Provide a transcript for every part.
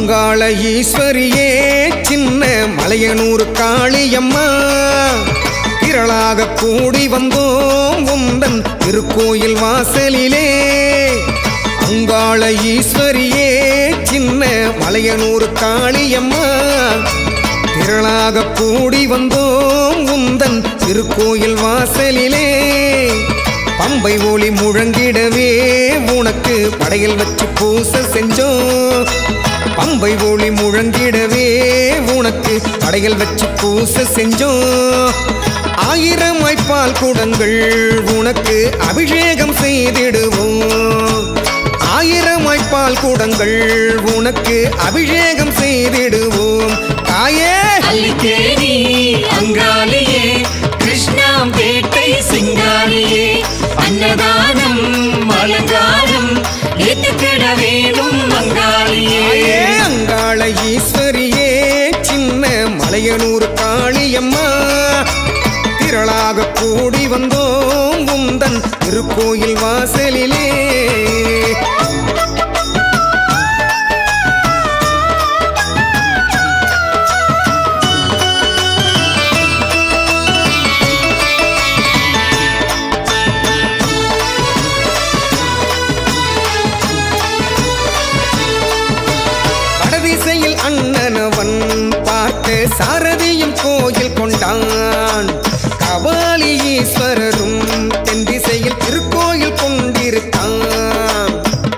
அங்காள ஈஸ்வரியே சின்ன மலையனூர் காளியம்மா திரளாக கூடி வந்தோம் உந்தன் திருக்கோயில் வாசலிலே அங்காள ஈஸ்வரியே சின்ன மலையனூர் காளியம்மா திரளாக கூடி வந்தோம் உந்தன் திருக்கோயில் வாசலிலே பம்பை ஒளி முழங்கிடவே உனக்கு படையல் வச்சு பூச செஞ்சோம் பம்பை ஒளி முழங்கிடவே உனக்கு படையல் வச்சு பூச செஞ்சோம் ஆயிரம் ஐப்பால் குடங்கள் உனக்கு அபிஷேகம் செய்திடுவோம் ஆயிரம் ஐப்பால் குடங்கள் உனக்கு அபிஷேகம் செய்திடுவோம் தாயே அல்லிக்கேணி அங்காளியே கிருஷ்ணாம்பேட்டை சிங்காரியே அன்னதானம் அலங்காரம் ஏத்துக்கிட வேணும் அங்காளியே தாயே அங்காள ஈஸ்வரியே சின்ன மலையனூர் காளியம்மா திரளாக கூடி வந்தோம் உந்தன் திருக்கோயில் வாசலிலே வடதிசையில் அண்ணனவன் பார்த்து சாரதியும் கோயில் கொண்டான் கபாலி ஈஸ்வரரும் தென் திசையில் திருக்கோயில் கொண்டிருக்கான்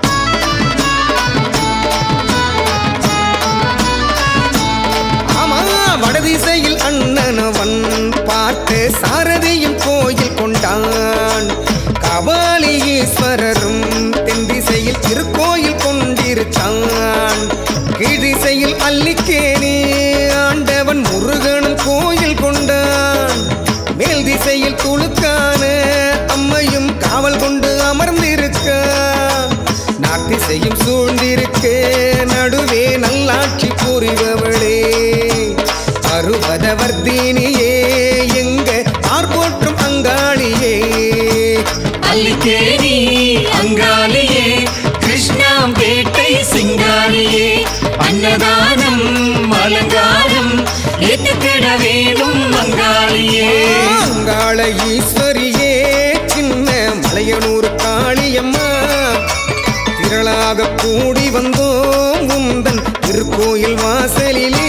ஆமா வடதிசையில் அண்ணனவன் பார்த்து சாரதியும் கோயில் கொண்டான் கபாலி ஈஸ்வரரும் தென் திசையில் திருக்கோயில் கொண்டிருக்கான் கீழ்திசையில் அல்லிக்கேணி ஆண்டவன் முருகனும் கோயில் கொண்டான் மேல் திசையில் துளுக்கான அம்மையும் காவல் கொண்டு அமர்ந்திருக்க நாட்டிசையும் சூழ்ந்திருக்க நடுவே நல்லாட்சி புரிபவளே பருவதவர்த்தினியே எங்க ஆர்போற்றும் அங்காளியே அல்லிக்கேணி அங்காளியே கிருஷ்ணாம்பேட்டை சிங்காரியே அன்னதானம் அலங்காரம் ஏத்துக்கிட வேணும் அங்காளியே அங்காள ஈஸ்வரியே சின்ன மலையனூர் காளியம்மா திரளாக கூடி வந்தோம் உந்தன் திருக்கோயில் வாசலிலே